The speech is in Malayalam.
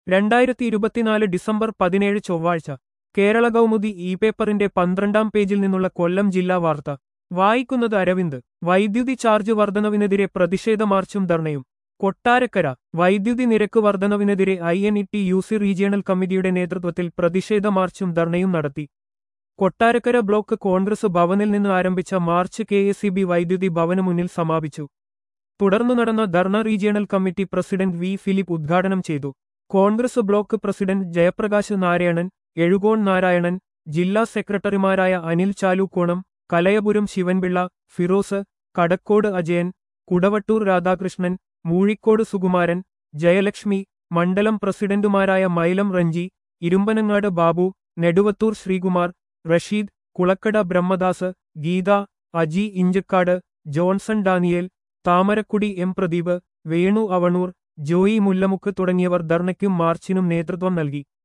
രണ്ടായിരത്തി ഇരുപത്തിനാല് ഡിസംബർ പതിനേഴ് ചൊവ്വാഴ്ച കേരള കൗമുദി ഇ പേപ്പറിന്റെ പന്ത്രണ്ടാം പേജിൽ നിന്നുള്ള കൊല്ലം ജില്ലാ വാർത്ത വായിക്കുന്നത് അരവിന്ദ് വൈദ്യുതി ചാർജ് വർധനവിനെതിരെ പ്രതിഷേധ മാർച്ചും ധർണയും കൊട്ടാരക്കര വൈദ്യുതി നിരക്ക് വർധനവിനെതിരെ I N E T U C regional കമ്മിറ്റിയുടെ നേതൃത്വത്തിൽ പ്രതിഷേധ മാർച്ചും ധർണയും നടത്തി കൊട്ടാരക്കര ബ്ലോക്ക് കോൺഗ്രസ് ഭവനിൽ നിന്ന് ആരംഭിച്ച march K S C B വൈദ്യുതി ഭവന് മുന്നിൽ സമാപിച്ചു തുടർന്നു നടന്ന ധർണ regional committee president V Philip ഉദ്ഘാടനം ചെയ്തു കോൺഗ്രസ് ബ്ലോക്ക് പ്രസിഡന്റ് ജയപ്രകാശ് നാരായണൻ എഴുകോൺ നാരായണൻ ജില്ലാ സെക്രട്ടറിമാരായ അനിൽ ചാലൂക്കോണം കലയപുരം ശിവൻപിള്ള ഫിറോസ് കടക്കോട് അജയൻ കുടവട്ടൂർ രാധാകൃഷ്ണൻ മൂഴിക്കോട് സുകുമാരൻ ജയലക്ഷ്മി മണ്ഡലം പ്രസിഡന്റുമാരായ മൈലം റഞ്ചി ഇരുമ്പനങ്ങാട് ബാബു നെടുവത്തൂർ ശ്രീകുമാർ റഷീദ് കുളക്കട ബ്രഹ്മദാസ് ഗീത അജി ഇഞ്ചക്കാട് ജോൺസൺ ഡാനിയേൽ താമരക്കുടി എം പ്രദീപ് വേണു അവണൂർ ജോയി മുല്ലമുക്ക് തുടങ്ങിയവർ ധർണയ്ക്കും മാർച്ചിനും നേതൃത്വം നൽകി